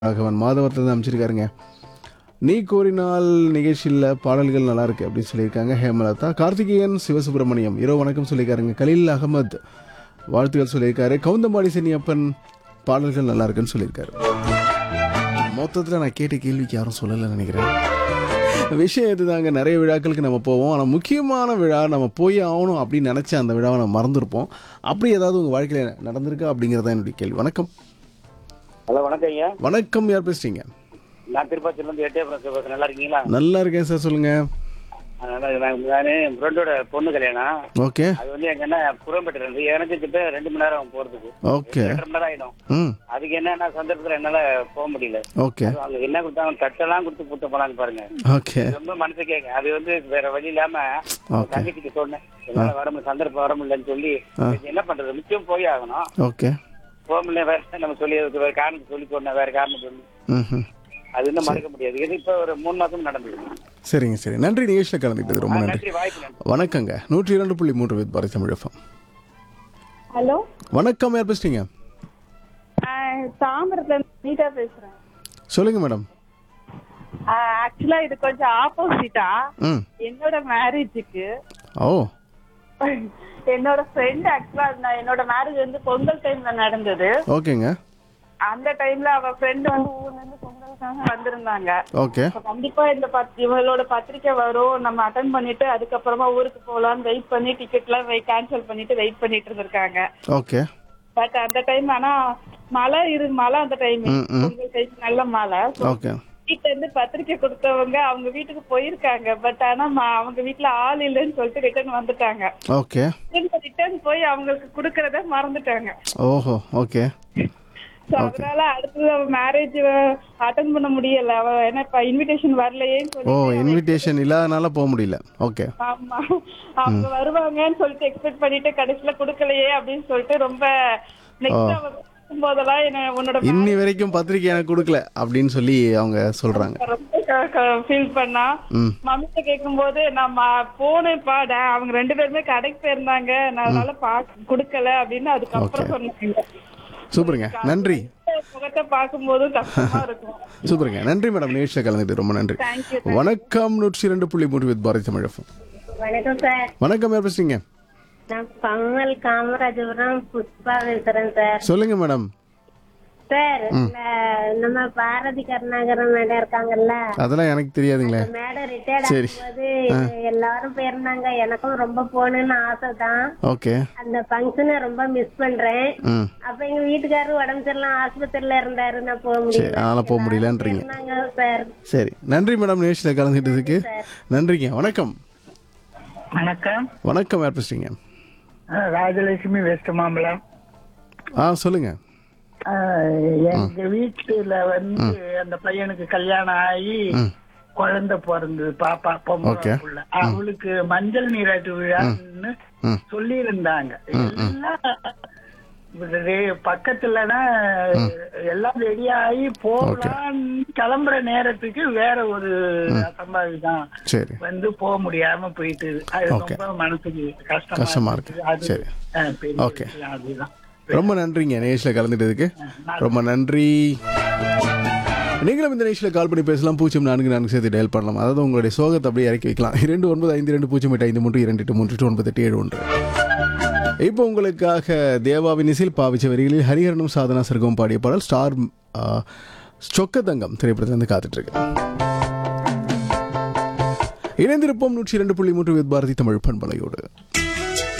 ராகவன் மாதவரத்தில் அமைச்சிருக்காருங்க நீ கோரினால் நிகழ்ச்சியில் பாடல்கள் நல்லா இருக்கு அப்படின்னு சொல்லியிருக்காங்க ஹேமலதா கார்த்திகேயன் சிவசுப்பிரமணியம் இரவு வணக்கம் சொல்லியிருக்காருங்க கலீல் அகமது வாழ்த்துக்கள் சொல்லியிருக்காரு கவுந்தம்பாடி சென்னியப்பன் பாடல்கள் நல்லா இருக்குன்னு சொல்லியிருக்காரு மொத்தத்தில் நான் கேட்ட கேள்விக்கு யாரும் சொல்லலைன்னு நினைக்கிறேன் விஷயம் இதுதாங்க நிறைய விழாக்களுக்கு நம்ம போவோம் ஆனால் முக்கியமான விழா நம்ம போய் ஆகணும் அப்படின்னு நினச்ச அந்த விழாவை நம்ம மறந்துருப்போம் அப்படி ஏதாவது உங்கள் வாழ்க்கையில் நடந்திருக்கா அப்படிங்கிறத என்னுடைய கேள்வி வணக்கம் ஹலோ வணக்கம் ஐயா வணக்கம் யார் பேசுறீங்க நான் திருப்பதியிலேருந்து எட்டயபுரம் சிவகாசி நல்லா இருக்கீங்களா நல்லா இருக்கேன் சார் சொல்லுங்க அதனால நான் நான் என் ஃப்ரெண்டோட பொண்ணு கல்யாணம் ஓகே அது வந்து எங்கன்னா புறம்பெட்டு இருந்து எனக்கு கிட்ட ரெண்டு மணி நேரம் போகிறதுக்கு ஓகே ரெண்டரை மணி நேரம் ஆகிடும் ம் அதுக்கு என்னன்னா சந்தர்ப்பத்தில் என்னால் போக முடியல ஓகே அது அவங்க என்ன கொடுத்தாங்க தட்டெல்லாம் கொடுத்து கூட்ட போனாங்க பாருங்க ஓகே ரொம்ப மனசு கேட்க அது வந்து வேற வழி இல்லாம ஓகே தங்கச்சிக்கு சொன்னேன் என்னால வர முடியல சந்தர்ப்பம் வர முடியலன்னு சொல்லி என்ன பண்றது நிச்சயம் போய் ஆகணும் ஓகே போக முடியல வேற நம்ம சொல்லி அதுக்கு வேற காரணம் சொல்லி சொன்னேன் வேற காரணம் சொல்லி ம் அது இன்னும் மறக்க முடியாது இது இப்போ ஒரு மூணு மாசம் நடந்தது சரிங்க சரி நன்றி நிகழ்ச்சியில் கலந்துக்கிட்டது ரொம்ப நன்றி நன்றி வாய்ப்பு நன்றி வணக்கங்க நூற்றி இரண்டு புள்ளி மூன்று with Bharathi Tamil FM hello வணக்கம் யார் பேசுறீங்க தாமிரத்துல நீட்டா பேசுறேன் சொல்லுங்க மேடம் ஆக்சுவலா இது கொஞ்சம் ஆப்போசிட்டா ம் என்னோட மேரேஜுக்கு ஓ என்னோட ஃப்ரெண்ட் ஆக்சுவலா நான் என்னோட மேரேஜ் வந்து பொங்கல் டைம்ல நடந்தது ஓகேங்க அந்த டைம்ல அவ ஃப்ரெண்ட் வந்து ஊர்ல இருந்து பொங்கலுக்காக வந்திருந்தாங்க ஓகே அப்ப கண்டிப்பா இந்த பத் இவளோட பத்திரிக்கை வரும் நம்ம அட்டன் பண்ணிட்டு அதுக்கப்புறமா ஊருக்கு போலாம்னு வெயிட் பண்ணி டிக்கெட் எல்லாம் கேன்சல் பண்ணிட்டு வெயிட் பண்ணிட்டு இருந்திருக்காங்க ஓகே பட் அந்த டைம் ஆனா மழை இரு மழை அந்த டைம் ம், ம். பொங்கல் டைம் நல்ல மழை So, ஓகே வீட்ல இருந்து பத்திரிக்கை கொடுத்தவங்க அவங்க வீட்டுக்கு போயிருக்காங்க பட் ஆனா ம- அவங்க வீட்ல ஆள் இல்லைன்னு சொல்லிட்டு ரிட்டர்ன் வந்துட்டாங்க ஓகே ரிட்டர்ன் போய் அவங்களுக்கு குடுக்கறத மறந்துட்டாங்க ஓஹோ ஓகே So, அதனால அடுத்தது அவ மேரேஜ் அட்டன் பண்ண முடியல அவ என்ன இப்ப இன்விடேஷன் வரலையேன்னு ஓ சொல்லி இன்விடேஷன் இல்லாதனால போக முடியல ஓகே ஆமா அவங்க வருவாங்கன்னு சொல்லிட்டு எக்ஸ்பெக்ட் பண்ணிட்டு கடைசியில குடுக்கலையே அப்படின்னு சொல்லிட்டு ரொம்ப நெக்ஸ்ட் அவ போதெல்லாம் என்ன உன்னோட இன்னி வரைக்கும் பத்திரிக்கை எனக்கு கொடுக்கல அப்படின்னு சொல்லி அவங்க சொல்றாங்க ரொம்ப ஃபீல் பண்ணா ம் மம்மிட்ட கேட்கும்போது நம்ம போனேன்ப்பா டா- அவங்க ரெண்டு பேருமே கடைக்கு போயிருந்தாங்க நான் அதனால பா கொடுக்கல அப்படின்னு அதுக்கப்புறம் சொன்னாங்க சூப்பருங்க நன்றி முகத்தை பார்க்கும்போதும் கஷ்டமா இருக்கும் சூப்பருங்க நன்றி மேடம் நிகழ்ச்சியில் கலந்துட்டு ரொம்ப நன்றி தேங்க்யூ வணக்கம் நூற்றி இரண்டு புள்ளி மூன்று வித் பாரதி தமிழ் எஃப்எம் வணக்கம் சார் வணக்கம் யார் பேசுறீங்க நான் பம்மல் காமராஜபுரம் புஷ்பா பேசுறேன் சார் சொல்லுங்க மேடம் சார் இந்த நம்ம பாரதி கருணாகரன் மேடம் இருக்காங்கல்ல அதெல்லாம் எனக்கு தெரியாதுங்களே மேடம் ரிட்டையர்ட் சரி. ஆகும்போது எல்லாரும் போயிருந்தாங்க எனக்கும் ரொம்ப போகணும்னு ஆசை தான் ஓகே அந்த ஃபங்க்ஷனை ரொம்ப மிஸ் பண்றேன் ம் அப்ப எங்க வீட்டுக்காரரு உடம்பு சரியில்லாம் ஆஸ்பத்திரியில இருந்தாரு நான் போக சரி முடியல அதனால் போக முடியலன்றீங்க இருந்தாங்க சார் சரி நன்றி மேடம் நிகழ்ச்சியில் கலந்துக்கிட்டதுக்கு நன்றிங்க வணக்கம் வணக்கம் வணக்கம் யார் பேசுறீங்க அஹ் ராஜலட்சுமி வெஸ்ட் மாம்பலம் ஆ சொல்லுங்க அஹ் எங்க வீட்டுல வந்து அந்த பையனுக்கு கல்யாணம் ஆகி குழந்தை பிறந்தது பாப்பா பொம்பளை Okay. புள்ள அவளுக்கு மஞ்சள் நீராட்டு விழான்னு ம். சொல்லி இருந்தாங்க எல்லாம் ரெ- பக்கத்துலனா எல்லாம் ரெடி ஆகி போகலான்னு கிளம்புற நேரத்துக்கு வேற ஒரு அசம்பாவிதம் சரி வந்து போக முடியாம போயிட்டு அது Okay. ரொம்ப மனசுக்கு கஷ்டமா கஷ்டமா இருக்கு. அது சரி. அஹ், பெரிய Okay. விஷயம் அதுதான் ரொம்ப நன்றிங்க நிகழ்ச்சியில் கலந்துட்டதுக்கு ரொம்ப நன்றி நீங்களும் இந்த நிகழ்ச்சியில் கால் பண்ணி பேசலாம் பூஜ்ஜியம் நான்கு நான்கு சேர்த்து டயல் பண்ணலாம் அதாவது உங்களுடைய சோகத்தை அப்படியே இறக்கி வைக்கலாம் இரண்டு ஒன்பது ஐந்து ரெண்டு பூஜ்ஜியம் எட்டு ஐந்து மூன்று இரண்டு எட்டு மூன்று எட்டு ஒன்பது எட்டு ஏழு ஒன்று இப்போ உங்களுக்காக தேவாவின் இசையில் பாவிச்ச வரிகளில் ஹரிஹரனும் சாதனா சர்க்கம் பாடிய பாடல் ஸ்டார் ஆ, சொக்கதங்கம் திரைப்படத்திலிருந்து காத்துட்டு இருக்கு இணைந்திருப்போம் நூற்றி இரண்டு புள்ளி மூன்று வித் பாரதி தமிழ் பண்பலையோடு